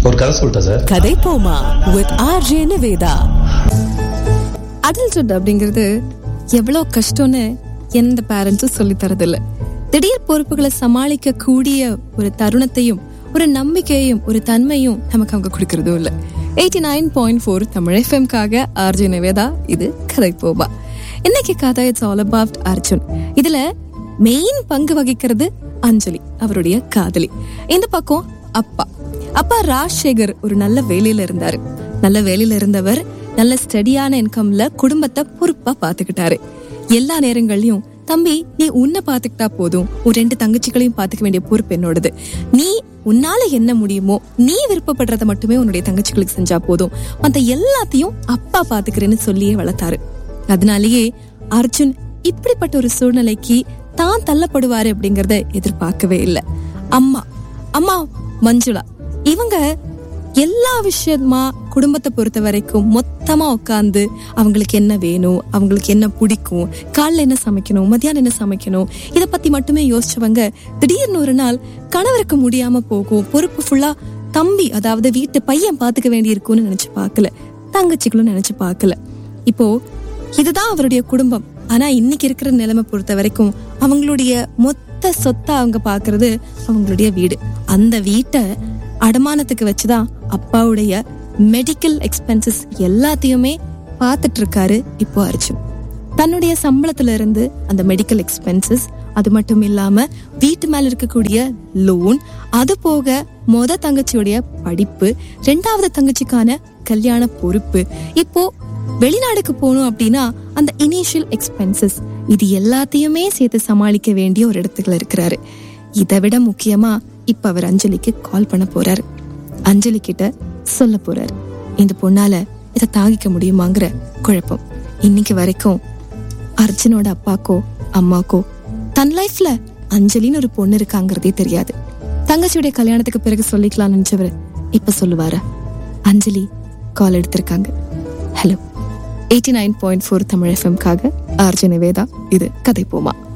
ஒரு கதை சொல்லிட்டா சார் கதை போமா வித் ஆர்ஜே நிவேதா அடல்ட்ஹுட் அப்படிங்கிறது எவ்வளோ கஷ்டம்னு எந்த பேரண்ட்ஸும் சொல்லி தரதில்ல திடீர் பொறுப்புகளை சமாளிக்க கூடிய ஒரு தருணத்தையும் ஒரு நம்பிக்கையும் ஒரு தன்மையும் நமக்கு அவங்க கொடுக்கறதும் இல்லை eighty nine point four Tamil எஃப்எம்காக அர்ஜுன் நிவேதா இது கதை போபா இன்னைக்கு கதை இட்ஸ் ஆல் அபவுட் அர்ஜுன் இதுல மெயின் பங்கு வகிக்கிறது அஞ்சலி அவருடைய காதலி இந்த பக்கம் அப்பா அப்பா ராஜசேகர் ஒரு நல்ல வேலையில இருந்தாரு நல்ல வேலையில இருந்தவர் நல்ல ஸ்டடியான இன்கம்ல குடும்பத்தை பொறுப்பா பாத்துக்கிட்டாரு எல்லா நேரங்கள்லயும் தம்பி நீ உன்னை பாத்துக்கிட்டா போதும் ஒரு ரெண்டு தங்கச்சிகளையும் பாத்துக்க வேண்டிய பொறுப்பு என்னோடது நீ உன்னால என்ன முடியுமோ நீ விருப்பப்படுறத மட்டுமே உன்னுடைய தங்கச்சிகளுக்கு செஞ்சா போதும் மத்த எல்லாத்தையும் அப்பா பாத்துக்கிறேன்னு சொல்லியே வளர்த்தாரு அதனாலேயே அர்ஜுன் இப்படிப்பட்ட ஒரு சூழ்நிலைக்கு தான் தள்ளப்படுவாரு அப்படிங்கறத எதிர்பார்க்கவே இல்லை அம்மா அம்மா மஞ்சுளா இவங்க எல்லா விஷயமா குடும்பத்தை பொறுத்த வரைக்கும் மொத்தமா உட்காந்து அவங்களுக்கு என்ன வேணும் அவங்களுக்கு என்ன பிடிக்கும் காலைல என்ன சமைக்கணும் மத்தியானம் என்ன சமைக்கணும் இத பத்தி மட்டுமே யோசிச்சவங்க திடீர்னு ஒரு நாள் கணவருக்கு முடியாம போகும் பொறுப்பு ஃபுல்லா தம்பி அதாவது வீட்டு பையன் பாத்துக்க வேண்டி இருக்கும்னு நினைச்சு பார்க்கல தங்கச்சிகளும் நினைச்சு பார்க்கல இப்போ இதுதான் அவருடைய குடும்பம் ஆனா இன்னைக்கு இருக்கிற நிலைமை பொறுத்த வரைக்கும் அவங்களுடைய மொத்த சொத்தை அவங்க பாக்குறது அவங்களுடைய வீடு அந்த வீட்டை அடமானத்துக்கு வச்சுதான் அப்பாவுடைய மெடிக்கல் எக்ஸ்பென்சஸ் எல்லாத்தையுமே பார்த்துட்டு இருக்காரு இப்போ அர்ஜுன் தன்னுடைய சம்பளத்துல இருந்து அந்த மெடிக்கல் எக்ஸ்பென்சஸ் அது மட்டும் இல்லாம வீட்டு மேல இருக்கக்கூடிய லோன் அது போக மொத தங்கச்சியுடைய படிப்பு ரெண்டாவது தங்கச்சிக்கான கல்யாண பொறுப்பு இப்போ வெளிநாடுக்கு போகணும் அப்படின்னா அந்த இனிஷியல் எக்ஸ்பென்சஸ் இது எல்லாத்தையுமே சேர்த்து சமாளிக்க வேண்டிய ஒரு இடத்துக்குள்ள இருக்கிறாரு இதை விட முக்கியமா இப்ப அவர் அஞ்சலிக்கு கால் பண்ண போறாரு அஞ்சலி கிட்ட சொல்ல போறாரு இந்த பொண்ணால இதை தாங்கிக்க முடியுமாங்கிற குழப்பம் இன்னைக்கு வரைக்கும் அர்ஜுனோட அப்பாக்கோ அம்மாக்கோ தன் லைஃப்ல அஞ்சலின்னு ஒரு பொண்ணு இருக்காங்கிறதே தெரியாது தங்கச்சியுடைய கல்யாணத்துக்கு பிறகு சொல்லிக்கலாம் நினைச்சவர் இப்ப சொல்லுவாரா அஞ்சலி கால் எடுத்திருக்காங்க hello eighty nine point four Tamil எஃப்எம்காக ஆர்ஜி நிவேதா இது கதை போமா